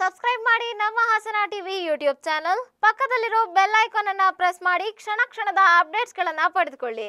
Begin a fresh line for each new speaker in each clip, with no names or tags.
Subscribe ಮಾಡಿ ನಮ್ಮ Hassan TV YouTube channel ಪಕ್ಕದಲ್ಲಿರೋ ಬೆಲ್ ಐಕಾನ್ ಅನ್ನ ಪ್ರೆಸ್ ಮಾಡಿ ಕ್ಷಣ ಕ್ಷಣದ ಅಪ್ಡೇಟ್ಸ್ಗಳನ್ನ ಪಡೆದುಕೊಳ್ಳಿ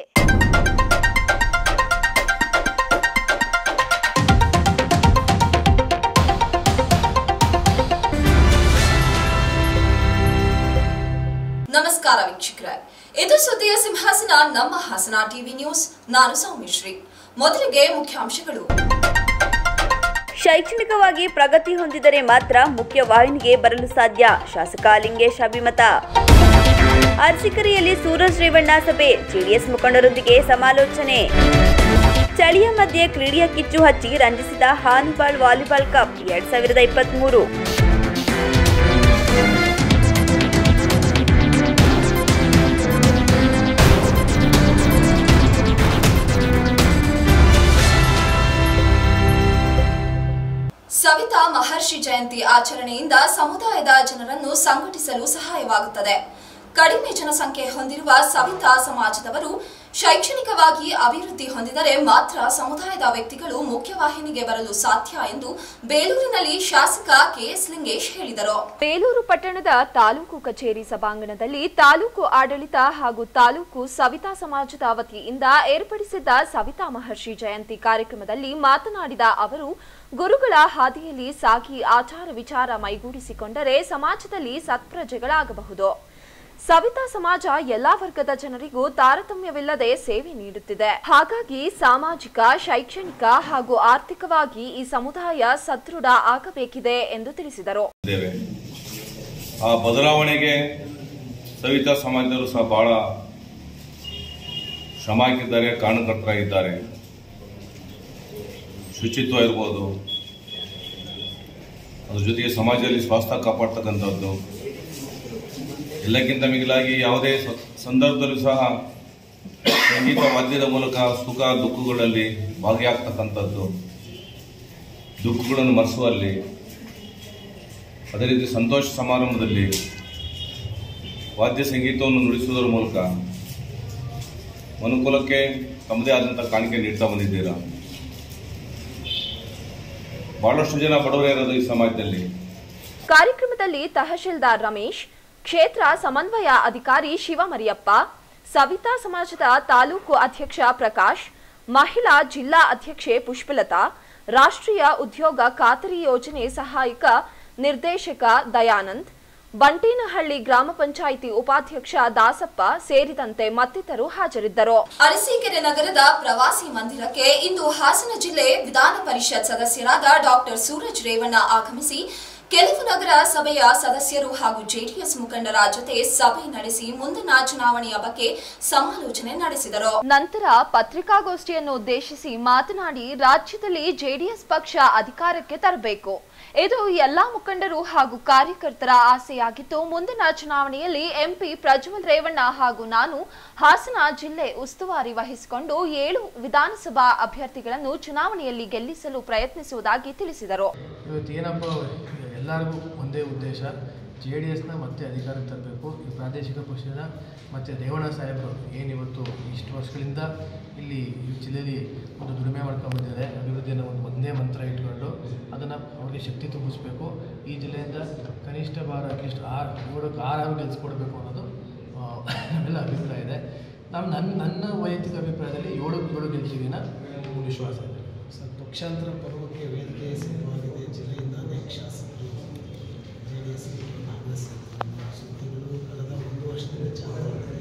ನಮಸ್ಕಾರ ವೀಕ್ಷಕರೇ ಇದು ಸುದ್ದಿಯ ಸಿಂಹಾಸನ ನಮ್ಮ ಹಾಸನ ಟಿವಿ ನ್ಯೂಸ್ ನಾನು ಸೌಮಿಶ್ರೀ ಮೊದಲಿಗೆ ಮುಖ್ಯಾಂಶಗಳು
ಶೈಕ್ಷಣಿಕವಾಗಿ ಪ್ರಗತಿ ಹೊಂದಿದರೆ ಮಾತ್ರ ಮುಖ್ಯ ವಾಹಿನಿಗೆ ಬರಲು ಸಾಧ್ಯ ಶಾಸಕ ಲಿಂಗೇಶ್ ಅಭಿಮತ ಅರಸಿಕರಿಯಲ್ಲಿ ಸೂರಜ್ ರೇವಣ್ಣ ಸಭೆ ಜೆಡಿಎಸ್ ಮುಖಂಡರೊಂದಿಗೆ ಸಮಾಲೋಚನೆ ಚಳಿಯ ಮಧ್ಯೆ ಕ್ರೀಡೆಯ ಕಿಚ್ಚು ಹಚ್ಚಿ ರಂಜಿಸಿದ ಹಾನುಬಾಳ್ ವಾಲಿಬಾಲ್ ಕಪ್ ಎರಡ್ ಸಾವಿರದ ಇಪ್ಪತ್ಮೂರು
ಸವಿತಾ ಮಹರ್ಷಿ ಜಯಂತಿ ಆಚರಣೆಯಿಂದ ಸಮುದಾಯದ ಜನರನ್ನು ಸಂಘಟಿಸಲು ಸಹಾಯವಾಗುತ್ತದೆ ಕಡಿಮೆ ಜನಸಂಖ್ಯೆ ಹೊಂದಿರುವ ಸವಿತಾ ಸಮಾಜದವರು ಶೈಕ್ಷಣಿಕವಾಗಿ ಅಭಿವೃದ್ಧಿ ಹೊಂದಿದರೆ ಮಾತ್ರ ಸಮುದಾಯದ ವ್ಯಕ್ತಿಗಳು ಮುಖ್ಯವಾಹಿನಿಗೆ ಬರಲು ಸಾಧ್ಯ ಎಂದು ಬೇಲೂರಿನಲ್ಲಿ ಶಾಸಕ ಕೆಎಸ್ ಲಿಂಗೇಶ್ ಹೇಳಿದರು
ಬೇಲೂರು ಪಟ್ಟಣದ ತಾಲೂಕು ಕಚೇರಿ ಸಭಾಂಗಣದಲ್ಲಿ ತಾಲೂಕು ಆಡಳಿತ ಹಾಗೂ ತಾಲೂಕು ಸವಿತಾ ಸಮಾಜದ ವತಿಯಿಂದ ಏರ್ಪಡಿಸಿದ್ದ ಸವಿತಾ ಮಹರ್ಷಿ ಜಯಂತಿ ಕಾರ್ಯಕ್ರಮದಲ್ಲಿ ಮಾತನಾಡಿದ ಅವರು ಗುರುಗಳ ಹಾದಿಯಲ್ಲಿ ಸಾಗಿ ಆಚಾರ ವಿಚಾರ ಮೈಗೂಡಿಸಿಕೊಂಡರೆ ಸಮಾಜದಲ್ಲಿ ಸತ್ಪ್ರಜೆಗಳಾಗಬಹುದು ಸವಿತಾ ಸಮಾಜ ಎಲ್ಲಾ ವರ್ಗದ ಜನರಿಗೂ ತಾರತಮ್ಯವಿಲ್ಲದೆ ಸೇವೆ ನೀಡುತ್ತಿದೆ ಹಾಗಾಗಿ ಸಾಮಾಜಿಕ ಶೈಕ್ಷಣಿಕ ಹಾಗೂ ಆರ್ಥಿಕವಾಗಿ ಈ ಸಮುದಾಯ ಸದೃಢ ಆಗಬೇಕಿದೆ ಎಂದು ತಿಳಿಸಿದರು
ಇದ್ದೇವೆ ಆ ಬದಲಾವಣೆಗೆ ಸವಿತಾ ಸಮಾಜದವರು ಸಹ ಬಹಳ ಶ್ರಮ ಹಾಕಿದ್ದಾರೆ ಕಾರಣಕರ್ತರಾಗಿದ್ದಾರೆ ಶುಚಿತ್ವ ಇರ್ಬೋದು ಅದ್ರ ಜೊತೆಗೆ ಸಮಾಜದಲ್ಲಿ ಸ್ವಾಸ್ಥ್ಯ ಕಾಪಾಡ್ತಕ್ಕಂಥದ್ದು ಎಲ್ಲಕ್ಕಿಂತ ಮಿಗಿಲಾಗಿ ಯಾವುದೇ ಸ- ಸಂದರ್ಭದಲ್ಲೂ ಸಹ ಸಂಗೀತ ವಾದ್ಯದ ಮೂಲಕ ಸುಖ ದುಃಖಗಳಲ್ಲಿ ಭಾಗಿಯಾಗ್ತಕ್ಕಂಥದ್ದು ದುಃಖಗಳನ್ನು ಮರೆಸುವಲ್ಲಿ ಅದೇ ರೀತಿ ಸಂತೋಷ ಸಮಾರಂಭದಲ್ಲಿ ವಾದ್ಯ ಸಂಗೀತವನ್ನು ನುಡಿಸುವುದರ ಮೂಲಕ ಮನುಕುಲಕ್ಕೆ ತಮ್ಮದೇ ಆದಂಥ ಕಾಣಿಕೆ ನೀಡ್ತಾ ಬಂದಿದ್ದೀರಾ ಬಹಳಷ್ಟು ಜನ ಬಡವರೇ ಇರೋದು ಈ ಸಮಾಜದಲ್ಲಿ
ಕಾರ್ಯಕ್ರಮದಲ್ಲಿ ತಹಶೀಲ್ದಾರ್ ರಮೇಶ್ ಕ್ಷೇತ್ರ ಸಮನ್ವಯ ಅಧಿಕಾರಿ ಶಿವಮರಿಯಪ್ಪ ಸವಿತಾ ಸಮಾಜದ ತಾಲೂಕು ಅಧ್ಯಕ್ಷ ಪ್ರಕಾಶ್ ಮಹಿಳಾ ಜಿಲ್ಲಾ ಅಧ್ಯಕ್ಷೆ ಪುಷ್ಪಲತಾ ರಾಷ್ಟ್ರೀಯ ಉದ್ಯೋಗ ಖಾತರಿ ಯೋಜನೆ ಸಹಾಯಕ ನಿರ್ದೇಶಕ ದಯಾನಂದ್ ಬಂಟೇನಹಳ್ಳಿ ಗ್ರಾಮ ಪಂಚಾಯಿತಿ ಉಪಾಧ್ಯಕ್ಷ ದಾಸಪ್ಪ ಸೇರಿದಂತೆ ಮತ್ತಿತರರು ಹಾಜರಿದ್ದರು
ಅರಸೀಕೆರೆ ನಗರದ ಪ್ರವಾಸಿ ಮಂದಿರಕ್ಕೆ ಇಂದು ಹಾಸನ ಜಿಲ್ಲೆ ವಿಧಾನ ಪರಿಷತ್ ಸದಸ್ಯರಾದ ಡಾಕ್ಟರ್ ಸೂರಜ್ ರೇವಣ್ಣ ಆಗಮಿಸಿ ಕೆಲವು ನಗರ ಸಭೆಯ ಸದಸ್ಯರು ಹಾಗೂ ಜೆಡಿಎಸ್ ಮುಖಂಡರ ಜೊತೆ ಸಭೆ ನಡೆಸಿ ಮುಂದಿನ ಚುನಾವಣೆಯ ಬಗ್ಗೆ ಸಮಾಲೋಚನೆ ನಡೆಸಿದರು
ನಂತರ ಪತ್ರಿಕಾಗೋಷ್ಠಿಯನ್ನು ಉದ್ದೇಶಿಸಿ ಮಾತನಾಡಿ ರಾಜ್ಯದಲ್ಲಿ ಜೆಡಿಎಸ್ ಪಕ್ಷ ಅಧಿಕಾರಕ್ಕೆ ತರಬೇಕು ಇದು ಎಲ್ಲಾ ಮುಖಂಡರು ಹಾಗೂ ಕಾರ್ಯಕರ್ತರ ಆಸೆಯಾಗಿದ್ದು ಮುಂದಿನ ಚುನಾವಣೆಯಲ್ಲಿ ಎಂಪಿ ಪ್ರಜ್ವಲ್ ರೇವಣ್ಣ ಹಾಗೂ ನಾನು ಹಾಸನ ಜಿಲ್ಲೆ ಉಸ್ತುವಾರಿ ವಹಿಸಿಕೊಂಡು ಏಳು ವಿಧಾನಸಭಾ ಅಭ್ಯರ್ಥಿಗಳನ್ನು ಚುನಾವಣೆಯಲ್ಲಿ ಗೆಲ್ಲಿಸಲು ಪ್ರಯತ್ನಿಸುವುದಾಗಿ ತಿಳಿಸಿದರು
ಇವತ್ತು ಏನಪ್ಪ ಎಲ್ಲರಿಗೂ ಒಂದೇ ಉದ್ದೇಶ ಜೆ ಡಿ ಎಸ್ನ ಮತ್ತೆ ಅಧಿಕಾರಕ್ಕೆ ತರಬೇಕು ಈ ಪ್ರಾದೇಶಿಕ ಪಕ್ಷದ ಮತ್ತು ರೇವಣ್ಣ ಸಾಹೇಬರು ಏನಿವತ್ತು ಇಷ್ಟು ವರ್ಷಗಳಿಂದ ಇಲ್ಲಿ ಈ ಜಿಲ್ಲೆಯಲ್ಲಿ ಒಂದು ದುಡಿಮೆ ಮಾಡ್ಕೊಂಡ್ಬಂದಿದ್ದಾರೆ ಅಭಿವೃದ್ಧಿಯನ್ನು ಒಂದು ಒಂದೇ ಮಂತ್ರ ಇಟ್ಕೊಂಡು ಅದನ್ನು ಅವ್ರಿಗೆ ಶಕ್ತಿ ತುಂಬಿಸ್ಬೇಕು ಈ ಜಿಲ್ಲೆಯಿಂದ ಕನಿಷ್ಠ ಭಾರ ಅಟ್ಲೀಸ್ಟ್ ಆರು ಏಳಕ್ಕೆ ಆರಾರು ಗೆಲ್ಸ್ಕೊಡ್ಬೇಕು ಅನ್ನೋದು ಆ, ನಮ್ಮೆಲ್ಲ ಅಭಿಪ್ರಾಯ ಇದೆ ನಮ್ಮ ನನ್ನ ನನ್ನ ವೈಯಕ್ತಿಕ ಅಭಿಪ್ರಾಯದಲ್ಲಿ ಏಳು ಏಳು ಗೆಲ್ತೀವಿ ಅನ್ನೋ ವಿಶ್ವಾಸ ಇದೆ
ಸರ್ ಪಕ್ಷಾಂತರ ಪರ್ವಕ್ಕೆ ವೇದಿಕೆ ಸಿದ್ಧವಾಗಿದೆ ಜಿಲ್ಲೆಯಿಂದ ಅನೇಕ ಶಾಸಕರು ಜೆ ಡಿ ಎಸ್ ಕಾಂಗ್ರೆಸ್ ಸುದ್ದಿಗಳು ಕಳೆದ ಒಂದು ವರ್ಷದಿಂದ ಚಾಲನೆ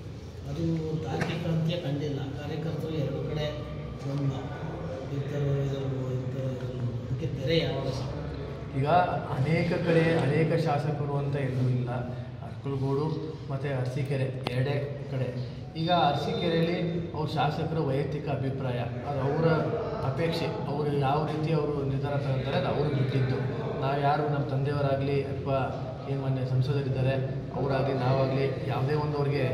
ಅದು ತಾರ್ಕಿಕ ಅಂತ್ಯ ಕಂಡಿಲ್ಲ ಕಾರ್ಯಕರ್ತರು ಎರಡು ಕಡೆ ಒಂದು ಇಂಥವ್ರು ಇದ್ರು ಇಂಥವ್ರು ಇದ್ರು. ಅದಕ್ಕೆ ತೆರೆ ಯಾವಾಗ ಸಿಗ್ತದೆ?
ಈಗ ಅನೇಕ ಕಡೆ ಅನೇಕ ಶಾಸಕರು ಅಂತ ಎಲ್ಲೂ ಇಲ್ಲ ಅರ್ಕಲ್ಗೂಡು ಮತ್ತು ಅರಸೀಕೆರೆ ಎರಡೇ ಕಡೆ ಈಗ ಅರಸೀಕೆರೆಯಲ್ಲಿ ಅವ್ರ ಶಾಸಕರ ವೈಯಕ್ತಿಕ ಅಭಿಪ್ರಾಯ ಅದು ಅವರ ಅಪೇಕ್ಷೆ ಅವರು ಯಾವ ರೀತಿ ಅವರು ನಿರ್ಧಾರ ತಗೊಳ್ತಾರೆ ಅದು ಅವರು ಬಿಟ್ಟಿದ್ದು ನಾವು ಯಾರು ನಮ್ಮ ತಂದೆಯವರಾಗಲಿ ಅಥವಾ ಏನು ಮೊನ್ನೆ ಸಂಸದರಿದ್ದಾರೆ ಅವರಾಗಲಿ ನಾವಾಗಲಿ ಯಾವುದೇ ಒಂದು ಅವ್ರಿಗೆ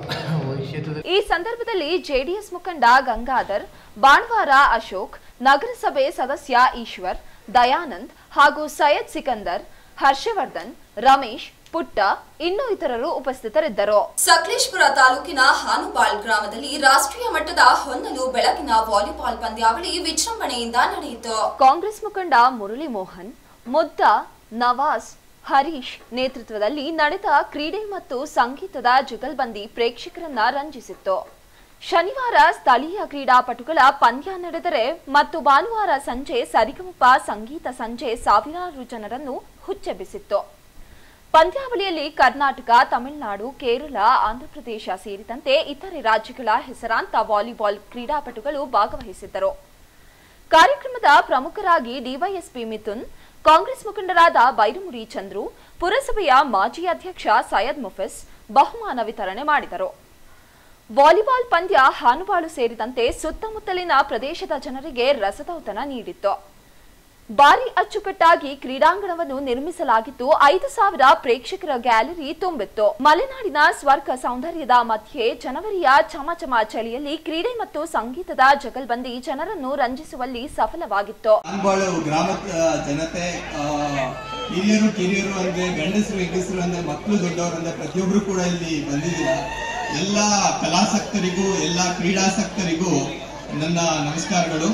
ಈ ಕ್ಷೇತ್ರದಲ್ಲಿ
ಈ ಸಂದರ್ಭದಲ್ಲಿ ಜೆಡಿಎಸ್ ಮುಖಂಡ ಗಂಗಾಧರ್ ಬಾಣ್ವಾರ ಅಶೋಕ್ ನಗರಸಭೆ ಸದಸ್ಯ ಈಶ್ವರ್ ದಯಾನಂದ್ ಹಾಗೂ ಸೈಯದ್ ಸಿಕಂದರ್ ಹರ್ಷವರ್ಧನ್ ರಮೇಶ್ ಪುಟ್ಟ ಇನ್ನೂ ಇತರರು ಉಪಸ್ಥಿತರಿದ್ದರು
ಸಕಲೇಶ್ಪುರ ತಾಲೂಕಿನ ಹಾನುಬಾಳ್ ಗ್ರಾಮದಲ್ಲಿ ರಾಷ್ಟ್ರೀಯ ಮಟ್ಟದ ಹೊನ್ನಲು ಬೆಳಕಿನ ವಾಲಿಬಾಲ್ ಪಂದ್ಯಾವಳಿ ವಿಜೃಂಭಣೆಯಿಂದ ನಡೆಯಿತು
ಕಾಂಗ್ರೆಸ್ ಮುಖಂಡ ಮುರಳಿ ಮೋಹನ್ ಮುದ್ದ ನವಾಜ್ ಹರೀಶ್ ನೇತೃತ್ವದಲ್ಲಿ ನಡೆದ ಕ್ರೀಡೆ ಮತ್ತು ಸಂಗೀತದ ಜುಗಲ್ಬಂದಿ ಪ್ರೇಕ್ಷಕರನ್ನ ರಂಜಿಸಿತ್ತು ಶನಿವಾರ ಸ್ಥಳೀಯ ಕ್ರೀಡಾಪಟುಗಳ ಪಂದ್ಯ ನಡೆದರೆ ಮತ್ತು ಭಾನುವಾರ ಸಂಜೆ ಸರಿಗಮಪ ಸಂಗೀತ ಸಂಜೆ ಸಾವಿರಾರು ಜನರನ್ನು ಹುಚ್ಚೆಬ್ಬಿಸಿತ್ತು ಪಂದ್ಯಾವಳಿಯಲ್ಲಿ ಕರ್ನಾಟಕ ತಮಿಳುನಾಡು ಕೇರಳ ಆಂಧ್ರಪ್ರದೇಶ ಸೇರಿದಂತೆ ಇತರೆ ರಾಜ್ಯಗಳ ಹೆಸರಾಂತ ವಾಲಿಬಾಲ್ ಕ್ರೀಡಾಪಟುಗಳು ಭಾಗವಹಿಸಿದ್ದರು ಕಾರ್ಯಕ್ರಮದ ಪ್ರಮುಖರಾಗಿ ಡಿವೈಎಸ್ಪಿ ಮಿಥುನ್ ಕಾಂಗ್ರೆಸ್ ಮುಖಂಡರಾದ ಬೈರಮುರಿ ಚಂದ್ರು ಪುರಸಭೆಯ ಮಾಜಿ ಅಧ್ಯಕ್ಷ ಸೈಯದ್ ಮುಫಿಸ್ ಬಹುಮಾನ ವಿತರಣೆ ಮಾಡಿದರು ವಾಲಿಬಾಲ್ ಪಂದ್ಯ ಹಾನುವಾಳು ಸೇರಿದಂತೆ ಸುತ್ತಮುತ್ತಲಿನ ಪ್ರದೇಶದ ಜನರಿಗೆ ರಸದೌತಣ ನೀಡಿತ್ತು ಭಾರಿ ಅಚ್ಚುಕಟ್ಟಾಗಿ ಕ್ರೀಡಾಂಗಣವನ್ನು ನಿರ್ಮಿಸಲಾಗಿದ್ದು ಐದು ಸಾವಿರ ಪ್ರೇಕ್ಷಕರ ಗ್ಯಾಲರಿ ತುಂಬಿತ್ತು ಮಲೆನಾಡಿನ ಸ್ವರ್ಗ ಸೌಂದರ್ಯದ ಮಧ್ಯೆ ಜನವರಿಯ ಚಮಚಮ ಚಳಿಯಲ್ಲಿ ಕ್ರೀಡೆ ಮತ್ತು ಸಂಗೀತದ ಜಗಲ್ಬಂದಿ ಜನರನ್ನು ರಂಜಿಸುವಲ್ಲಿ ಸಫಲವಾಗಿತ್ತು
ಅನ್ಬಾಳು ಗ್ರಾಮದ ಜನತೆ ಆ, ಹಿರಿಯರು ಕಿರಿಯರು ಅಂದ್ರೆ ಗಂಡಸರು ಹೆಂಗಸರು ಅಂದ್ರೆ ಮಕ್ಕಳು ದೊಡ್ಡವರು ಅಂದ್ರೆ ಪ್ರತಿಯೊಬ್ರು ಕೂಡ ಇಲ್ಲಿ ಬಂದಿದ್ದೀರಾ ಎಲ್ಲ ಕಲಾಸಕ್ತರಿಗೂ ಎಲ್ಲ ಕ್ರೀಡಾಸಕ್ತರಿಗೂ ನನ್ನ ನಮಸ್ಕಾರಗಳು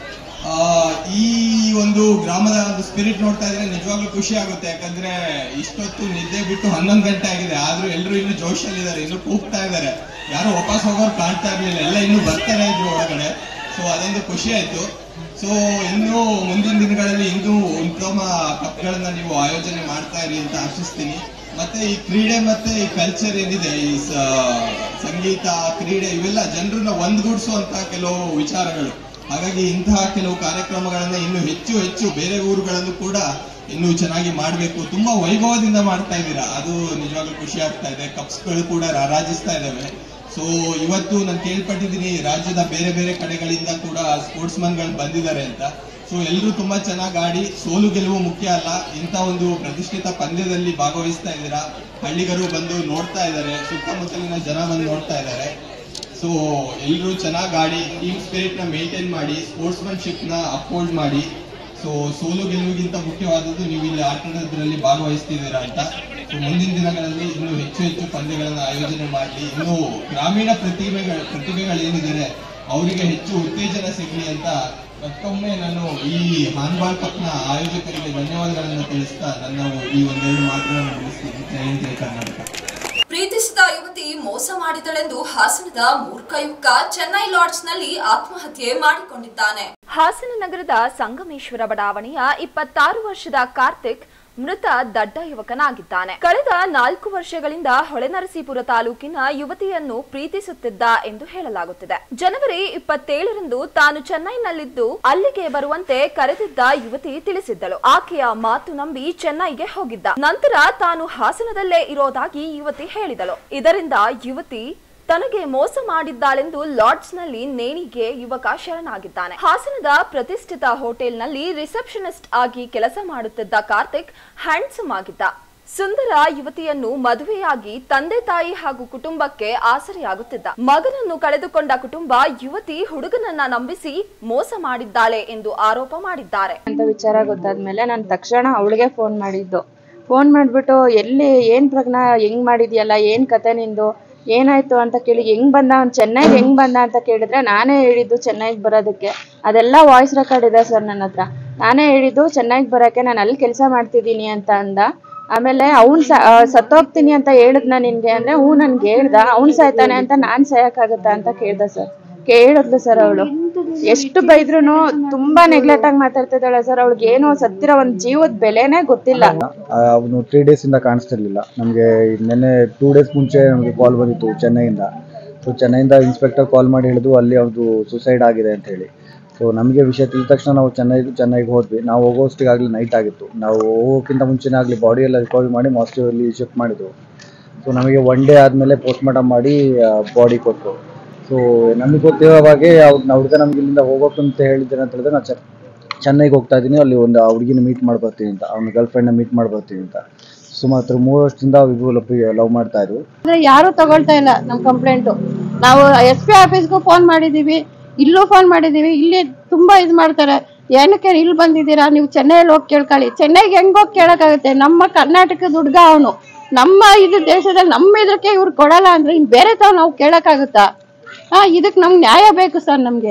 ಆ, ಈ ಒಂದು ಗ್ರಾಮದ ಒಂದು ಸ್ಪಿರಿಟ್ ನೋಡ್ತಾ ಇದ್ರೆ ನಿಜವಾಗ್ಲೂ ಖುಷಿ ಆಗುತ್ತೆ ಯಾಕಂದ್ರೆ ಇಷ್ಟೊತ್ತು ನಿದ್ದೆ ಬಿಟ್ಟು ಹನ್ನೊಂದು ಗಂಟೆ ಆಗಿದೆ ಆದ್ರೂ ಎಲ್ಲರೂ ಇನ್ನು ಜೋಶಲ್ಲಿದ್ದಾರೆ ಇನ್ನು ಕೂಗ್ತಾ ಇದ್ದಾರೆ ಯಾರು ವಾಪಸ್ ಹೋಗೋರು ಕಾಣ್ತಾ ಇರ್ಲಿಲ್ಲ ಎಲ್ಲ ಇನ್ನು ಬರ್ತಾನೆ ಇದ್ರು ಒಳಗಡೆ ಸೊ ಅದೊಂದು ಖುಷಿ ಆಯ್ತು ಸೊ ಇನ್ನು ಮುಂದಿನ ದಿನಗಳಲ್ಲಿ ಇನ್ನೂ ಉತ್ತಮ ಕಪ್ಗಳನ್ನ ನೀವು ಆಯೋಜನೆ ಮಾಡ್ತಾ ಇರಿ ಅಂತ ಆಶಿಸ್ತೀನಿ ಮತ್ತೆ ಈ ಕ್ರೀಡೆ ಮತ್ತೆ ಈ ಕಲ್ಚರ್ ಏನಿದೆ ಈ ಸ- ಸಂಗೀತ ಕ್ರೀಡೆ ಇವೆಲ್ಲ ಜನರನ್ನ ಒಂದ್ಗೂಡಿಸುವಂತಹ ಕೆಲವು ವಿಚಾರಗಳು ಹಾಗಾಗಿ ಇಂತಹ ಕೆಲವು ಕಾರ್ಯಕ್ರಮಗಳನ್ನ ಇನ್ನು ಹೆಚ್ಚು ಹೆಚ್ಚು ಬೇರೆ ಊರುಗಳಲ್ಲೂ ಕೂಡ ಇನ್ನು ಚೆನ್ನಾಗಿ ಮಾಡಬೇಕು ತುಂಬಾ ವೈಭವದಿಂದ ಮಾಡ್ತಾ ಇದ್ದೀರಾ ಅದು ನಿಜವಾಗ್ಲೂ ಖುಷಿ ಆಗ್ತಾ ಇದೆ ಕಪ್ಸ್ಗಳು ಕೂಡ ರಾರಾಜಿಸ್ತಾ ಇದ್ದಾವೆ ಸೊ ಇವತ್ತು ನಾನು ಕೇಳ್ಪಟ್ಟಿದ್ದೀನಿ ರಾಜ್ಯದ ಬೇರೆ ಬೇರೆ ಕಡೆಗಳಿಂದ ಕೂಡ ಸ್ಪೋರ್ಟ್ಸ್ ಗಳು ಬಂದಿದ್ದಾರೆ ಅಂತ ಸೊ ಎಲ್ಲರೂ ತುಂಬಾ ಚೆನ್ನಾಗಿ ಆಡಿ ಸೋಲು ಗೆಲುವು ಮುಖ್ಯ ಅಲ್ಲ ಇಂಥ ಒಂದು ಪ್ರತಿಷ್ಠಿತ ಪಂದ್ಯದಲ್ಲಿ ಭಾಗವಹಿಸ್ತಾ ಇದ್ದೀರಾ ಹಳ್ಳಿಗರು ಬಂದು ನೋಡ್ತಾ ಇದ್ದಾರೆ ಸುತ್ತಮುತ್ತಲಿನ ಜನ ಬಂದು ನೋಡ್ತಾ ಇದ್ದಾರೆ ಸೊ ಎಲ್ಲರೂ ಚೆನ್ನಾಗಿ ಆಡಿ ಟೀಮ್ ಸ್ಪಿರಿಟ್ ನ ಮೇಂಟೈನ್ ಮಾಡಿ ಸ್ಪೋರ್ಟ್ಸ್ಮನ್ಶಿಪ್ ನ ಅಪ್ಹೋಲ್ಡ್ ಮಾಡಿ ಸೊ ಸೋಲು ಗೆಲುವಿಗಿಂತ ಮುಖ್ಯವಾದದ್ದು ನೀವು ಇಲ್ಲಿ ಆಟದಲ್ಲಿ ಭಾಗವಹಿಸ್ತಿದ್ದೀರಾ ಅಂತ ಸೊ ಮುಂದಿನ ದಿನಗಳಲ್ಲಿ ಇನ್ನು ಹೆಚ್ಚು ಹೆಚ್ಚು ಪಂದ್ಯಗಳನ್ನ ಆಯೋಜನೆ ಮಾಡಲಿ ಇನ್ನು ಗ್ರಾಮೀಣ ಪ್ರತಿಭೆಗಳ ಪ್ರತಿಭೆಗಳೇನಿದ್ದಾರೆ ಅವರಿಗೆ ಹೆಚ್ಚು ಉತ್ತೇಜನ ಸಿಗಲಿ ಅಂತ ಮತ್ತೊಮ್ಮೆ ನಾನು ಈ ಹಾನ್ಬಾಲ್ ಕಪ್ ನ ಆಯೋಜಕರಿಗೆ ಧನ್ಯವಾದಗಳನ್ನು ತಿಳಿಸ್ತಾ ನನ್ನ ಈ ಒಂದೆರಡು ಮಾತುಗಳನ್ನು ಮುಗಿಸ್ತೀನಿ ಜೈ ಹಿಂದ್, ಜೈ ಕರ್ನಾಟಕ
ಪ್ರೀತಿಸಿದ ಯುವತಿ ಮೋಸ ಮಾಡಿದಳೆಂದು ಹಾಸನದ ಮೂರ್ಖ ಯುವಕ ಚೆನ್ನೈ ಲಾಡ್ಜ್ನಲ್ಲಿ ಆತ್ಮಹತ್ಯೆ ಮಾಡಿಕೊಂಡಿದ್ದಾನೆ
ಹಾಸನ ನಗರದ ಸಂಗಮೇಶ್ವರ ಬಡಾವಣೆಯ ಇಪ್ಪತ್ತಾರು ವರ್ಷದ ಕಾರ್ತಿಕ್ ಮೃತ ದಡ್ಡ ಯುವಕನಾಗಿದ್ದಾನೆ ಕಳೆದ ನಾಲ್ಕು ವರ್ಷಗಳಿಂದ ಹೊಳೆನರಸೀಪುರ ತಾಲೂಕಿನ ಯುವತಿಯನ್ನು ಪ್ರೀತಿಸುತ್ತಿದ್ದ ಎಂದು ಹೇಳಲಾಗುತ್ತಿದೆ ಜನವರಿ ಇಪ್ಪತ್ತೇಳರಂದು ತಾನು ಚೆನ್ನೈನಲ್ಲಿದ್ದು ಅಲ್ಲಿಗೆ ಬರುವಂತೆ ಕರೆದಿದ್ದ ಯುವತಿ ತಿಳಿಸಿದ್ದಳು ಆಕೆಯ ಮಾತು ನಂಬಿ ಚೆನ್ನೈಗೆ ಹೋಗಿದ್ದ ನಂತರ ತಾನು ಹಾಸನದಲ್ಲೇ ಇರೋದಾಗಿ ಯುವತಿ ಹೇಳಿದಳು ಇದರಿಂದ ಯುವತಿ ತನಗೆ ಮೋಸ ಮಾಡಿದ್ದಾಳೆಂದು ಲಾಡ್ಜ್ನಲ್ಲಿ ನೇಣಿಗೆ ಯುವಕ ಶರಣಾಗಿದ್ದಾನೆ ಹಾಸನದ ಪ್ರತಿಷ್ಠಿತ ಹೋಟೆಲ್ನಲ್ಲಿ ರಿಸೆಪ್ಷನಿಸ್ಟ್ ಆಗಿ ಕೆಲಸ ಮಾಡುತ್ತಿದ್ದ ಕಾರ್ತಿಕ್ ಹ್ಯಾಂಡ್ಸಮ್ ಆಗಿದ್ದ ಸುಂದರ ಯುವತಿಯನ್ನು ಮದುವೆಯಾಗಿ ತಂದೆ ತಾಯಿ ಹಾಗೂ ಕುಟುಂಬಕ್ಕೆ ಆಸರೆಯಾಗುತ್ತಿದ್ದ ಮಗನನ್ನು ಕಳೆದುಕೊಂಡ ಕುಟುಂಬ ಯುವತಿ ಹುಡುಗನನ್ನ ನಂಬಿಸಿ ಮೋಸ ಮಾಡಿದ್ದಾಳೆ ಎಂದು ಆರೋಪ ಮಾಡಿದ್ದಾರೆ
ಅಂತ ವಿಚಾರ ಗೊತ್ತಾದ್ಮೇಲೆ ನಾನು ತಕ್ಷಣ ಅವಳಿಗೆ ಫೋನ್ ಮಾಡಿದ್ದು ಫೋನ್ ಮಾಡಿಬಿಟ್ಟು ಎಲ್ಲಿ ಏನು ಪ್ರಜ್ಞಾ ಹೆಂಗ್ ಮಾಡಿದ್ಯಲ್ಲ ಏನು ಕತೆ ನಿಂದು ಏನಾಯ್ತು ಅಂತ ಕೇಳಿ ಹೆಂಗ್ ಬಂದ ಅವ್ನು ಚೆನ್ನೈಗೆ ಹೆಂಗ್ ಬಂದ ಅಂತ ಕೇಳಿದ್ರೆ ನಾನೇ ಹೇಳಿದ್ದು ಚೆನ್ನೈಗೆ ಬರೋದಕ್ಕೆ ಅದೆಲ್ಲ ವಾಯ್ಸ್ ರೆಕಾರ್ಡ್ ಇದೆ ಸರ್ ನನ್ನ ಹತ್ರ ನಾನೇ ಹೇಳಿದ್ದು ಚೆನ್ನೈಗೆ ಬರೋಕ್ಕೆ ನಾನು ಅಲ್ಲಿ ಕೆಲಸ ಮಾಡ್ತಿದ್ದೀನಿ ಅಂತ ಅಂದ ಆಮೇಲೆ ಅವ್ನು ಸತ್ತೋಗ್ತೀನಿ ಅಂತ ಹೇಳಿದ್ನ ನಿನ್ಗೆ ಅಂದ್ರೆ ಹ್ಞೂ ನನ್ಗೆ ಹೇಳ್ದ ಅವ್ನು ಸಾಯ್ತಾನೆ ಅಂತ ನಾನ್ ಸಾಯಕ್ಕಾಗತ್ತಾ ಅಂತ ಕೇಳ್ದ ಸರ್ ಕೇಳಿದ್ಲು ಸರ್ ಅವಳು ಎಷ್ಟು ಬೈದ್ರು ತುಂಬಾ ನೆಗ್ಲೆಕ್ಟ್ ಆಗಿ ಮಾತಾಡ್ತಿದ್ದಾಳೆ ಸರ್ ಅವಳಿಗೆ ಏನು ಸತ್ತಿರೋ ಒಂದ್ ಜೀವದ ಬೆಲೆನೇ ಗೊತ್ತಿಲ್ಲ
ಅವನು ತ್ರೀ ಡೇಸಿಂದ ಕಾಣಿಸ್ತಿರ್ಲಿಲ್ಲ ನಮಗೆ ನಿನ್ನೆ ಟೂ ಡೇಸ್ ಮುಂಚೆ ನಮಗೆ ಕಾಲ್ ಬಂದಿತ್ತು ಚೆನ್ನೈಯಿಂದ ಸೊ ಚೆನ್ನೈಯಿಂದ ಇನ್ಸ್ಪೆಕ್ಟರ್ ಕಾಲ್ ಮಾಡಿ ಹೇಳಿದ್ರು ಅಲ್ಲಿ ಅವ್ರದ್ದು ಸುಸೈಡ್ ಆಗಿದೆ ಅಂತ ಹೇಳಿ ಸೊ ನಮಗೆ ವಿಷಯ ತಿಳಿದ ತಕ್ಷಣ ನಾವು ಚೆನ್ನೈ ಚೆನ್ನೈಗೆ ಹೋದ್ವಿ ನಾವು ಹೋಗೋಷ್ಟಿಗಾಗಲಿ ನೈಟ್ ಆಗಿತ್ತು ನಾವು ಹೋಗೋಕ್ಕಿಂತ ಮುಂಚೆನೇ ಆಗಲಿ ಬಾಡಿ ಎಲ್ಲ ರಿಕವರಿ ಮಾಡಿ ಮಾಸ್ಟರಲ್ಲಿ ಶಿಫ್ಟ್ ಮಾಡಿದ್ರು ಸೊ ನಮಗೆ ಒನ್ ಡೇ ಆದಮೇಲೆ ಪೋಸ್ಟ್ಮಾರ್ಟಮ್ ಮಾಡಿ ಬಾಡಿ ಕೊಟ್ಟರು ಸೊ ನಮಗೆ ಗೊತ್ತಿರೋ ಹಾಗೆ ಅವ್ರು ಹುಡುಗ ನಮ್ಗೆ ಇಲ್ಲಿಂದ ಹೋಗೋಕ್ಕಂತ ಹೇಳಿದ್ದೇನೆ ಅಂತ ಹೇಳಿದ್ರೆ ನಾನು ಚೆನ್ನೈಗೆ ಹೋಗ್ತಾ ಇದ್ದೀನಿ ಅಲ್ಲಿ ಒಂದು ಆ ಹುಡುಗಿನ ಮೀಟ್ ಮಾಡಿ ಬರ್ತೀನಿ ಅಂತ ಅವ್ನ ಗರ್ಲ್ ಫ್ರೆಂಡ್ನ ಮೀಟ್ ಮಾಡಿ ಬರ್ತೀನಿ ಅಂತ ಸುಮಾರು ಮೂರು ವರ್ಷದಿಂದ ಇಬ್ಬರು ಲವ್ ಮಾಡ್ತಾ ಇದ್ರು
ಆದ್ರೆ ಯಾರು ತಗೊಳ್ತಾ ಇಲ್ಲ ನಮ್ ಕಂಪ್ಲೇಂಟು ನಾವು ಎಸ್ ಪಿ ಆಫೀಸ್ಗೂ ಫೋನ್ ಮಾಡಿದೀವಿ ಇಲ್ಲೂ ಫೋನ್ ಮಾಡಿದೀವಿ ಇಲ್ಲಿ ತುಂಬಾ ಇದು ಮಾಡ್ತಾರೆ ಏನಕ್ಕೆ ಇಲ್ಲಿ ಬಂದಿದ್ದೀರಾ ನೀವು ಚೆನ್ನೈಯಲ್ಲಿ ಹೋಗಿ ಕೇಳ್ಕೊಳ್ಳಿ ಚೆನ್ನೈಗೆ ಹೆಂಗ್ ಹೋಗಿ ಕೇಳಕ್ಕಾಗುತ್ತೆ ನಮ್ಮ ಕರ್ನಾಟಕದ ಹುಡ್ಗ ಅವನು ನಮ್ಮ ಇದು ದೇಶದಲ್ಲಿ ನಮ್ಮ ಇದಕ್ಕೆ ಇವ್ರು ಕೊಡಲ್ಲ ಅಂದ್ರೆ ಇನ್ ಬೇರೆ ತಾವ್ ನಾವು ಕೇಳಕ್ಕಾಗುತ್ತಾ ಹಾ ಇದಕ್ ನಮ್ಗೆ ನ್ಯಾಯ ಬೇಕು ಸರ್ ನಮ್ಗೆ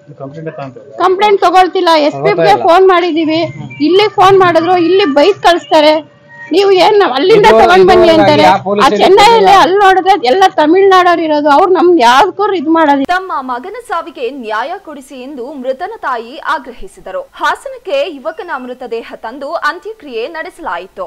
ಕಂಪ್ಲೇಂಟ್ ತಗೊಂತಾರೆ
ಕಂಪ್ಲೇಂಟ್ ತಗೊಳ್ತಿಲ್ಲ ಎಸ್ ಪಿ ಗೆ ಫೋನ್ ಮಾಡಿದೀವಿ ಇಲ್ಲಿ ಫೋನ್ ಮಾಡಿದ್ರು ಇಲ್ಲಿ ಬೈಕ್ ಕಳಿಸ್ತಾರೆ ನೀವು ಏನ್ ನಾವ್ ಅಲ್ಲಿಂದ
ಇದು-
ತಗೊಂಡ್ ಬನ್ನಿ
ಇದುವರೆಗಾಗಿ
ಅಂತಾರೆ
ಯಾವ police
ಆ
station
ಚೆನ್ನೈಯಲ್ಲಿ
ಇಲ್ಲ.
ಅಲ್ಲಿ ನೋಡಿದ್ರೆ ಎಲ್ಲ ತಮಿಳ್ನಾಡವ್ರು ಇರೋದು ಅವ್ರು ನಮ್ಗೆ ಯಾವ್ದಕ್ಕೂ ಇದ್ ಮಾಡೋದಿಲ್ಲ
ತಮ್ಮ ಮಗನ ಸಾವಿಗೆ ನ್ಯಾಯ ಕೊಡಿಸಿ ಎಂದು ಮೃತನ ತಾಯಿ ಆಗ್ರಹಿಸಿದರು ಹಾಸನಕ್ಕೆ ಯುವಕನ ಮೃತದೇಹ ತಂದು ಅಂತ್ಯಕ್ರಿಯೆ ನಡೆಸಲಾಯಿತು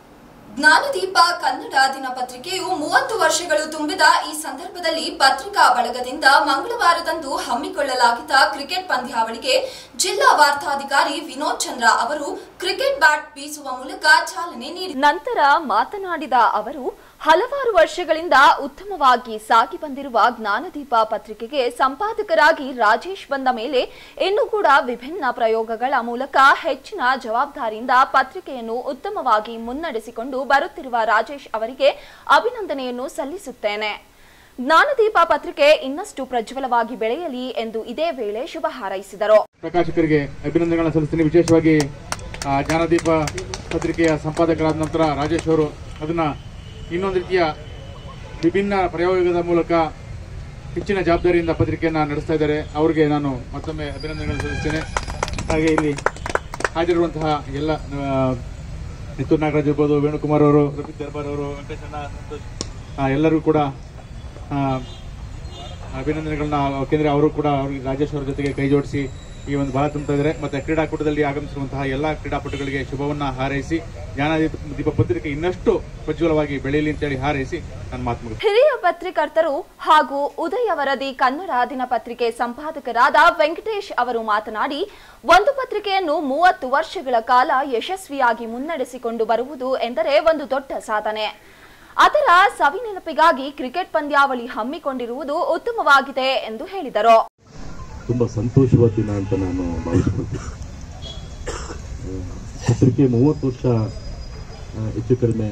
ಜ್ಞಾನದೀಪ ಕನ್ನಡ ದಿನಪತ್ರಿಕೆಯು ಮೂವತ್ತು ವರ್ಷಗಳು ತುಂಬಿದ ಈ ಸಂದರ್ಭದಲ್ಲಿ ಪತ್ರಿಕಾ ಬಳಗದಿಂದ ಮಂಗಳವಾರದಂದು ಹಮ್ಮಿಕೊಳ್ಳಲಾಗಿದ್ದ ಕ್ರಿಕೆಟ್ ಪಂದ್ಯಾವಳಿಗೆ ಜಿಲ್ಲಾ ವಾರ್ತಾಧಿಕಾರಿ ವಿನೋದ್ ಚಂದ್ರ ಅವರು ಕ್ರಿಕೆಟ್ ಬ್ಯಾಟ್ ಬೀಸುವ ಮೂಲಕ ಚಾಲನೆ ನೀಡಿದರು
ನಂತರ ಮಾತನಾಡಿದ ಅವರು ಹಲವಾರು ವರ್ಷಗಳಿಂದ ಉತ್ತಮವಾಗಿ ಸಾಗಿ ಬಂದಿರುವ ಜ್ಞಾನದೀಪ ಪತ್ರಿಕೆಗೆ ಸಂಪಾದಕರಾಗಿ ರಾಜೇಶ್ ಬಂದ ಮೇಲೆ ಇನ್ನು ಕೂಡ ವಿಭಿನ್ನ ಪ್ರಯೋಗಗಳ ಮೂಲಕ ಹೆಚ್ಚಿನ ಜವಾಬ್ದಾರಿಯಿಂದ ಪತ್ರಿಕೆಯನ್ನು ಉತ್ತಮವಾಗಿ ಮುನ್ನಡೆಸಿಕೊಂಡು ಬರುತ್ತಿರುವ ರಾಜೇಶ್ ಅವರಿಗೆ ಅಭಿನಂದನೆಯನ್ನು ಸಲ್ಲಿಸುತ್ತೇನೆ ಜ್ಞಾನದೀಪ ಪತ್ರಿಕೆ ಇನ್ನಷ್ಟು ಪ್ರಜ್ವಲವಾಗಿ ಬೆಳೆಯಲಿ ಎಂದು ಇದೇ ವೇಳೆ ಶುಭ ಹಾರೈಸಿದರು
ಪ್ರಕಾಶಕರಿಗೆ ಅಭಿನಂದನೆಗಳನ್ನು ಸಲ್ಲಿಸ್ತೀನಿ ವಿಶೇಷವಾಗಿ ಆ, ಜ್ಞಾನದೀಪ ಪತ್ರಿಕೆಯ ಸಂಪಾದಕರಾದ ನಂತರ ರಾಜೇಶ್ ಅವರು ಅದನ್ನ ಇನ್ನೊಂದು ರೀತಿಯ ವಿಭಿನ್ನ ಪ್ರಯೋಗದ ಮೂಲಕ ಹೆಚ್ಚಿನ ಜವಾಬ್ದಾರಿಯಿಂದ ಪತ್ರಿಕೆಯನ್ನು ನಡೆಸ್ತಾ ಇದ್ದಾರೆ ಅವರಿಗೆ ನಾನು ಮತ್ತೊಮ್ಮೆ ಅಭಿನಂದನೆಗಳನ್ನು ಸಲ್ಲಿಸ್ತೇನೆ ಹಾಗೆ ಇಲ್ಲಿ ಹಾಜರಿರುವಂತಹ ಎಲ್ಲ ಆ, ನಿತೂರ್ ನಾಗರಾಜ್ ಇರ್ಬೋದು ವೇಣುಕುಮಾರ್ ಅವರು ರಫೀಕ್ ದರ್ಬಾರ್ ಅವರು ವೆಂಕಟೇಶಣ್ಣ ಸಂತೋಷ್ ಆ, ಎಲ್ಲರೂ ಕೂಡ ಆ, ಅಭಿನಂದನೆಗಳನ್ನ ಯಾಕೆಂದ್ರೆ ಅವರು ಕೂಡ ಅವ್ರಿಗೆ ರಾಜೇಶ್ ಅವರ ಜೊತೆಗೆ ಕೈ ಜೋಡಿಸಿ ಈ ಒಂದು ಭಾಳ ತುಂಬ್ತಾ ಇದ್ದಾರೆ ಮತ್ತೆ ಕ್ರೀಡಾಕೂಟದಲ್ಲಿ ಆಗಮಿಸಿರುವಂತಹ ಎಲ್ಲಾ ಕ್ರೀಡಾಪಟುಗಳಿಗೆ ಶುಭವನ್ನ ಹಾರೈಸಿ ಜ್ಞಾನದೀಪ ದೀಪ ಪತ್ರಿಕೆ ಇನ್ನಷ್ಟು ಪ್ರಜ್ವಲವಾಗಿ ಬೆಳೆಯಲಿ ಅಂತೇಳಿ ಹಾರೈಸಿ ನನ್ನ ಮಾತು ಮುಗಿಸ್ತೇನೆ.
ಹಿರಿಯ ಪತ್ರಕರ್ತರು ಹಾಗೂ ಉದಯ ವರದಿ ಕನ್ನಡ ದಿನಪತ್ರಿಕೆ ಸಂಪಾದಕರಾದ ವೆಂಕಟೇಶ್ ಅವರು ಮಾತನಾಡಿ ಒಂದು ಪತ್ರಿಕೆಯನ್ನು ಮೂವತ್ತು ವರ್ಷಗಳ ಕಾಲ ಯಶಸ್ವಿಯಾಗಿ ಮುನ್ನಡೆಸಿಕೊಂಡು ಬರುವುದು ಎಂದರೆ ಒಂದು ದೊಡ್ಡ ಸಾಧನೆ ಅದರ ಸವಿನೆನಪಿಗಾಗಿ ಕ್ರಿಕೆಟ್ ಪಂದ್ಯಾವಳಿ ಹಮ್ಮಿಕೊಂಡಿರುವುದು ಉತ್ತಮವಾಗಿದೆ ಎಂದು ಹೇಳಿದರು
ತುಂಬ ಸಂತೋಷವಾದ ದಿನ ಅಂತ ನಾನು ಭಾವಿಸ್ಕೊಳ್ತೀನಿ ಆ, ಪತ್ರಿಕೆ ಮೂವತ್ತು ವರ್ಷ ಆ, ಹೆಚ್ಚು ಕಡಿಮೆ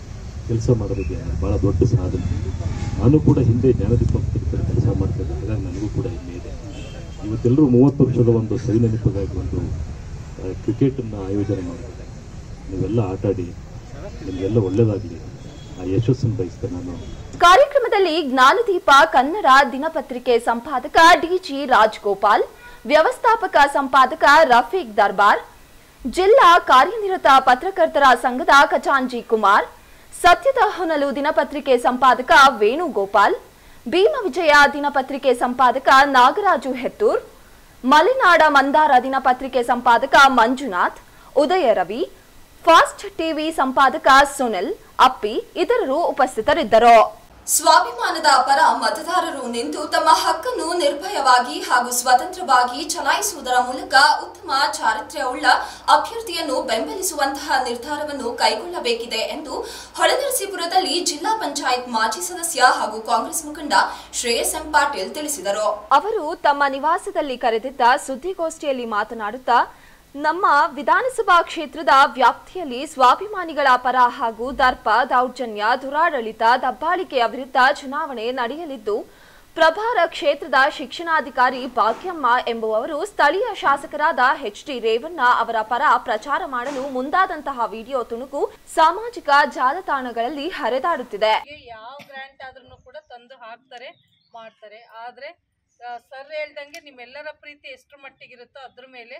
ಕೆಲಸ ಮಾಡೋದಕ್ಕೆ ಭಾಳ ದೊಡ್ಡ ಸಾಧನೆ ನಾನು ಕೂಡ ಹಿಂದೆ ಜ್ಞಾನದೀಪ ಪತ್ರಿಕೆ ಕೆಲಸ ಮಾಡ್ತಾ ಇದ್ದೆ ಹಾಗಾಗಿ ನನಗೂ ಕೂಡ ಹೆಮ್ಮೆ ಇದೆ ಇವತ್ತೆಲ್ಲರೂ ಮೂವತ್ತು ವರ್ಷದ ಒಂದು ಸವಿ ನೆನಪಿಗಾಗಿ ಒಂದು ಆ, ಕ್ರಿಕೆಟನ್ನು ಆಯೋಜನೆ ಮಾಡಿದ್ದಾರೆ ನೀವೆಲ್ಲ ಆಟಾಡಿ ನಿಮಗೆಲ್ಲ ಒಳ್ಳೆಯದಾಗಲಿ ಆ ಯಶಸ್ಸನ್ನು ಬಯಸ್ತಾ ನಾನು
ಕಾರ್ಯಕ್ರಮದಲ್ಲಿ ಜ್ಞಾನದೀಪ ಕನ್ನಡ ದಿನಪತ್ರಿಕೆ ಸಂಪಾದಕ ಡಿಜಿ ರಾಜ್ಗೋಪಾಲ್ ವ್ಯವಸ್ಥಾಪಕ ಸಂಪಾದಕ ರಫೀಕ್ ದರ್ಬಾರ್ ಜಿಲ್ಲಾ ಕಾರ್ಯನಿರತ ಪತ್ರಕರ್ತರ ಸಂಘದ ಖಜಾಂಜಿ ಕುಮಾರ್ ಸತ್ಯದ ಹೊನಲು ದಿನಪತ್ರಿಕೆ ಸಂಪಾದಕ ವೇಣುಗೋಪಾಲ್ ಭೀಮವಿಜಯ ದಿನಪತ್ರಿಕೆ ಸಂಪಾದಕ ನಾಗರಾಜು ಹೆತ್ತೂರ್ ಮಲೆನಾಡ ಮಂದಾರ ದಿನಪತ್ರಿಕೆ ಸಂಪಾದಕ ಮಂಜುನಾಥ್ ಉದಯ ರವಿ ಫಾಸ್ಟ್ ಟಿವಿ ಸಂಪಾದಕ ಸುನಿಲ್ ಅಪ್ಪಿ ಇತರರು ಉಪಸ್ಥಿತರಿದ್ದರು
ಸ್ವಾಭಿಮಾನದ ಪರ ಮತದಾರರು ನಿಂತು ತಮ್ಮ ಹಕ್ಕನ್ನು ನಿರ್ಭಯವಾಗಿ ಹಾಗೂ ಸ್ವತಂತ್ರವಾಗಿ ಚಲಾಯಿಸುವುದರ ಮೂಲಕ ಉತ್ತಮ ಚಾರಿತ್ರ್ಯವುಳ್ಳ ಅಭ್ಯರ್ಥಿಯನ್ನು ಬೆಂಬಲಿಸುವಂತಹ ನಿರ್ಧಾರವನ್ನು ಕೈಗೊಳ್ಳಬೇಕಿದೆ ಎಂದು ಹೊಳೆನರಸೀಪುರದಲ್ಲಿ ಜಿಲ್ಲಾ ಪಂಚಾಯತ್ ಮಾಜಿ ಸದಸ್ಯ ಹಾಗೂ ಕಾಂಗ್ರೆಸ್ ಮುಖಂಡ ಶ್ರೇಯಸ್ ಎಂ ಪಾಟೀಲ್ ತಿಳಿಸಿದರು
ಅವರು ತಮ್ಮ ನಿವಾಸದಲ್ಲಿ ಕರೆದಿದ್ದ ಸುದ್ದಿಗೋಷ್ಠಿಯಲ್ಲಿ ಮಾತನಾಡುತ್ತಾ ನಮ್ಮ ವಿಧಾನಸಭಾ ಕ್ಷೇತ್ರದ ವ್ಯಾಪ್ತಿಯಲ್ಲಿ ಸ್ವಾಭಿಮಾನಿಗಳ ಪರ ಹಾಗೂ ದರ್ಪ ದೌರ್ಜನ್ಯ ದುರಾಡಳಿತ ದಬ್ಬಾಳಿಕೆಯ ವಿರುದ್ಧ ಚುನಾವಣೆ ನಡೆಯಲಿದ್ದು ಪ್ರಭಾರ ಕ್ಷೇತ್ರದ ಶಿಕ್ಷಣಾಧಿಕಾರಿ ಭಾಗ್ಯಮ್ಮ ಎಂಬುವವರು ಸ್ಥಳೀಯ ಶಾಸಕರಾದ ಎಚ್ ಡಿ ರೇವಣ್ಣ ಅವರ ಪರ ಪ್ರಚಾರ ಮಾಡಲು ಮುಂದಾದಂತಹ ವಿಡಿಯೋ ತುಣುಕು ಸಾಮಾಜಿಕ ಜಾಲತಾಣಗಳಲ್ಲಿ ಹರಿದಾಡುತ್ತಿದೆ
ಯಾವ ಗ್ರಾಂಟ್ ಆದ್ರೂ ಕೂಡ ತಂದು ಹಾಕ್ತಾರೆ ಮಾಡ್ತಾರೆ ಆದರೆ ಸರ್ ಹೇಳ್ದಂಗೆ ನಿಮ್ಮೆಲ್ಲರ ಪ್ರೀತಿ ಎಷ್ಟು ಮಟ್ಟಿಗಿರುತ್ತೋ ಅದ್ರ ಮೇಲೆ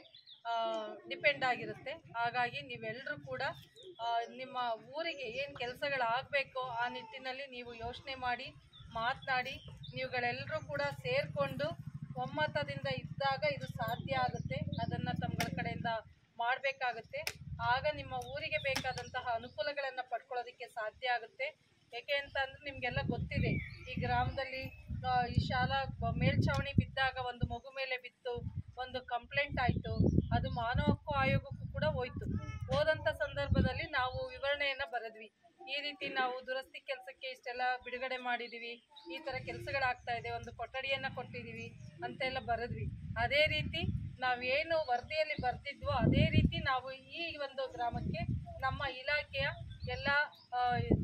ಡಿಪೆಂಡ್ ಆಗಿರುತ್ತೆ ಹಾಗಾಗಿ ನೀವೆಲ್ಲರೂ ಕೂಡ ಆ, ನಿಮ್ಮ ಊರಿಗೆ ಏನು ಕೆಲಸಗಳಾಗಬೇಕೋ ಆ ನಿಟ್ಟಿನಲ್ಲಿ ನೀವು ಯೋಚನೆ ಮಾಡಿ ಮಾತನಾಡಿ ನೀವುಗಳೆಲ್ಲರೂ ಕೂಡ ಸೇರಿಕೊಂಡು ಒಮ್ಮತದಿಂದ ಇದ್ದಾಗ ಇದು ಸಾಧ್ಯ ಆಗುತ್ತೆ ಅದನ್ನು ತಮ್ಮಗಳ ಕಡೆಯಿಂದ ಮಾಡಬೇಕಾಗುತ್ತೆ ಆಗ ನಿಮ್ಮ ಊರಿಗೆ ಬೇಕಾದಂತಹ ಅನುಕೂಲಗಳನ್ನು ಪಡ್ಕೊಳ್ಳೋದಕ್ಕೆ ಸಾಧ್ಯ ಆಗುತ್ತೆ ಏಕೆ ಅಂತ ಅಂದರೆ ನಿಮಗೆಲ್ಲ ಗೊತ್ತಿದೆ ಈ ಗ್ರಾಮದಲ್ಲಿ ಆ, ಈ ಶಾಲಾ ಬ- ಮೇಲ್ಛಾವಣಿ ಬಿದ್ದಾಗ ಒಂದು ಮಗು ಮೇಲೆ ಬಿತ್ತು ಒಂದು ಕಂಪ್ಲೇಂಟ್ ಆಯಿತು ಅದು ಮಾನವ ಹಕ್ಕು ಆಯೋಗಕ್ಕೂ ಕೂಡ ಹೋಯ್ತು ಹೋದಂಥ ಸಂದರ್ಭದಲ್ಲಿ ನಾವು ವಿವರಣೆಯನ್ನು ಬರೆದ್ವಿ ಈ ರೀತಿ ನಾವು ದುರಸ್ತಿ ಕೆಲಸಕ್ಕೆ ಇಷ್ಟೆಲ್ಲ ಬಿಡುಗಡೆ ಮಾಡಿದ್ದೀವಿ ಈ ಥರ ಕೆಲಸಗಳಾಗ್ತಾ ಇದೆ ಒಂದು ಕೊಠಡಿಯನ್ನು ಕೊಟ್ಟಿದ್ದೀವಿ ಅಂತೆಲ್ಲ ಬರೆದ್ವಿ ಅದೇ ರೀತಿ ನಾವೇನು ವರದಿಯಲ್ಲಿ ಬರೆದಿದ್ವೋ ಅದೇ ರೀತಿ ನಾವು ಈ ಒಂದು ಗ್ರಾಮಕ್ಕೆ ನಮ್ಮ ಇಲಾಖೆಯ ಎಲ್ಲ ಆ,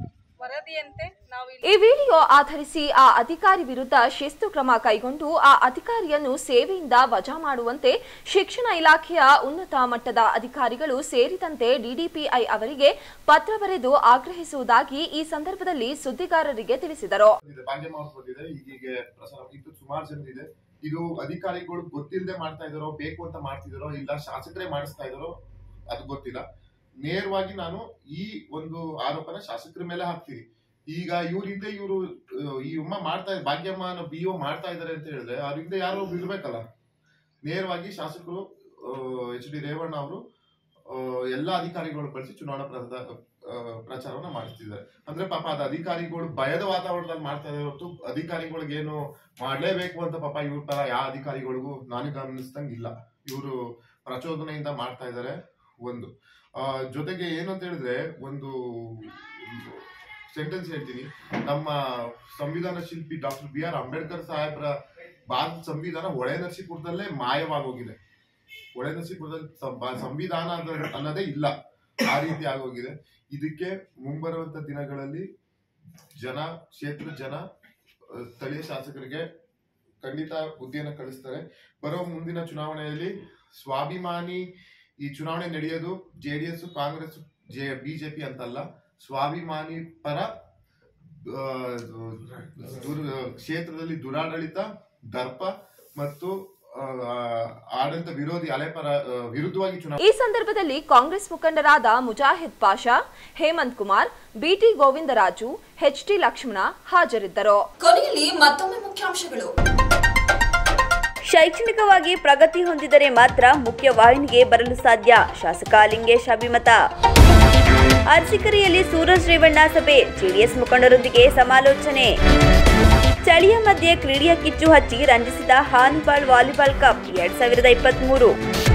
ವರದಿಯಂತೆ ನಾವು ಇಲ್ಲಿ
ಈ ವಿಡಿಯೋ ಆಧರಿಸಿ ಆ ಅಧಿಕಾರಿ ವಿರುದ್ಧ ಶಿಸ್ತು ಕ್ರಮ ಕೈಗೊಂಡು ಆ ಅಧಿಕಾರಿಯನ್ನು ಸೇವೆಯಿಂದ ವಜಾ ಮಾಡುವಂತೆ ಶಿಕ್ಷಣ ಇಲಾಖೆಯ ಉನ್ನತ ಮಟ್ಟದ ಅಧಿಕಾರಿಗಳು ಸೇರಿದಂತೆ ಡಿಡಿಪಿಐ ಅವರಿಗೆ ಪತ್ರ ಬರೆದು ಆಗ್ರಹಿಸುವುದಾಗಿ ಈ ಸಂದರ್ಭದಲ್ಲಿ ಸುದ್ದಿಗಾರರಿಗೆ ತಿಳಿಸಿದರು
ಇದೆ ಭಾಗ್ಯಮ್ಮ ಅವ್ರು ಬಂದಿದೆ ಈಗೀಗ ಪ್ರಸಾರ ಇತ್ತು ಸುಮಾರು ಜನ ಇದೆ
ಇದು ಅಧಿಕಾರಿಗಳು ಗೊತ್ತಿಲ್ಲದೆ ಮಾಡ್ತಾ ಇದಾರೋ ಬೇಕು ಅಂತ ಮಾಡ್ತಿದಾರೋ ಇಲ್ಲ ಶಾಸಕರೇ ಮಾಡಿಸ್ತಾ ಇದಾರೋ ಅದು ಗೊತ್ತಿಲ್ಲ ನೇರವಾಗಿ ನಾನು ಈ ಒಂದು ಆರೋಪನ ಶಾಸಕರ ಮೇಲೆ ಹಾಕ್ತೀನಿ ಈಗ ಇವ್ರ ಹಿಂದೆ ಇವರು ಈ ಉಮ್ಮ ಮಾಡ್ತಾ ಇದ್ದಾರೆ ಭಾಗ್ಯಮ್ಮ ಬಿ ಒ ಮಾಡ್ತಾ ಇದಾರೆ ಅಂತ ಹೇಳಿದ್ರೆ ಅವ್ರ ಹಿಂದೆ ಯಾರೋ ಒಬ್ರು ಇರ್ಬೇಕಲ್ಲ ನೇರವಾಗಿ ಶಾಸಕರು ಎಚ್ ಡಿ ರೇವಣ್ಣ ಅವರು ಎಲ್ಲಾ ಅಧಿಕಾರಿಗಳು ಕಳಿಸಿ ಚುನಾವಣಾ ಪ್ರದ- ಆ, ಪ್ರಚಾರವನ್ನ ಮಾಡಿಸ್ತಿದ್ದಾರೆ ಅಂದ್ರೆ ಪಾಪ ಅದ ಅಧಿಕಾರಿಗಳು ಭಯದ ವಾತಾವರಣದಲ್ಲಿ ಮಾಡ್ತಾ ಇದ್ದಾರೆ ಹೊರತು ಅಧಿಕಾರಿಗಳಿಗೇನು ಮಾಡ್ಲೇಬೇಕು ಅಂತ ಪಾಪ ಇವ್ರ ತರ ಯಾವ ಅಧಿಕಾರಿಗಳಿಗೂ ನಾನು ಗಮನಿಸ್ದಂಗ್ ಇಲ್ಲ ಇವರು ಪ್ರಚೋದನೆಯಿಂದ ಮಾಡ್ತಾ ಇದ್ದಾರೆ ಒಂದು ಆ, ಜೊತೆಗೆ ಏನು ಅಂತ ಹೇಳಿದ್ರೆ ಒಂದು ಸೆಂಟೆನ್ಸ್ ಹೇಳ್ತೀನಿ ನಮ್ಮ ಸಂವಿಧಾನ ಶಿಲ್ಪಿ ಡಾಕ್ಟರ್ ಬಿ ಆರ್ ಅಂಬೇಡ್ಕರ್ ಸಾಹೇಬ್ರ ಭಾರತ ಸಂವಿಧಾನ ಹೊಳೆ ನರಸೀಪುರದಲ್ಲೇ ಮಾಯವಾಗೋಗಿದೆ ಹೊಳೆ ನರಸೀಪುರದಲ್ಲಿ ಸಂ- ಬ- ಸಂವಿಧಾನ ಅನ್ನೋದು- ಅನ್ನೋದೇ ಇಲ್ಲ ಆ ರೀತಿ ಆಗೋಗಿದೆ ಇದಕ್ಕೆ ಮುಂಬರುವಂತ ದಿನಗಳಲ್ಲಿ ಜನ ಕ್ಷೇತ್ರ ಜನ ಆ, ಸ್ಥಳೀಯ ಶಾಸಕರಿಗೆ ಖಂಡಿತ ಬುದ್ಧಿಯನ್ನ ಕಳಿಸ್ತಾರೆ ಬರೋ ಮುಂದಿನ ಚುನಾವಣೆಯಲ್ಲಿ ಸ್ವಾಭಿಮಾನಿ ಈ ಚುನಾವಣೆ ನಡೆಯೋದು J D S Congress J BJP ಅಂತಲ್ಲ ಸ್ವಾಭಿಮಾನಿ ಪರ ಆ, ದುರ್- ಕ್ಷೇತ್ರದಲ್ಲಿ ದುರಾಡಳಿತ ದರ್ಪ ಮತ್ತು ಆ, ಆಡಳಿತ ವಿರೋಧಿ ಅಲೆ ಪರ ಆ, ವಿರುದ್ಧವಾಗಿ ಚುನಾವಣೆ
ಈ ಸಂದರ್ಭದಲ್ಲಿ ಕಾಂಗ್ರೆಸ್ ಮುಖಂಡರಾದ ಮುಜಾಹಿದ್ ಪಾಷಾ ಹೇಮಂತ್ ಕುಮಾರ್ ಬಿಟಿ ಗೋವಿಂದರಾಜು ಎಚ್ಟಿ ಲಕ್ಷ್ಮಣ ಹಾಜರಿದ್ದರು
ಕೊನೆಯಲ್ಲಿ ಮತ್ತೊಮ್ಮೆ ಮುಖ್ಯಾಂಶಗಳು
ಶೈಕ್ಷಣಿಕವಾಗಿ ಪ್ರಗತಿ ಹೊಂದಿದರೆ ಮಾತ್ರ ಮುಖ್ಯ ವಾಹಿನಿಗೆ ಬರಲು ಸಾಧ್ಯ ಶಾಸಕ ಲಿಂಗೇಶ್ ಅಭಿಮತ ಅರಸಿಕರಿಯಲ್ಲಿ ಸೂರಜ್ ರೇವಣ್ಣ ಸಭೆ ಜೆಡಿಎಸ್ ಮುಖಂಡರೊಂದಿಗೆ ಸಮಾಲೋಚನೆ ಚಳಿಯ ಮಧ್ಯೆ ಕ್ರೀಡೆಯ ಕಿಚ್ಚು ಹಚ್ಚಿ ರಂಜಿಸಿದ ಹಾನುಬಾಳ್ ವಾಲಿಬಾಲ್ ಕಪ್ ಎರಡ್ ಸಾವಿರದ ಇಪ್ಪತ್ಮೂರು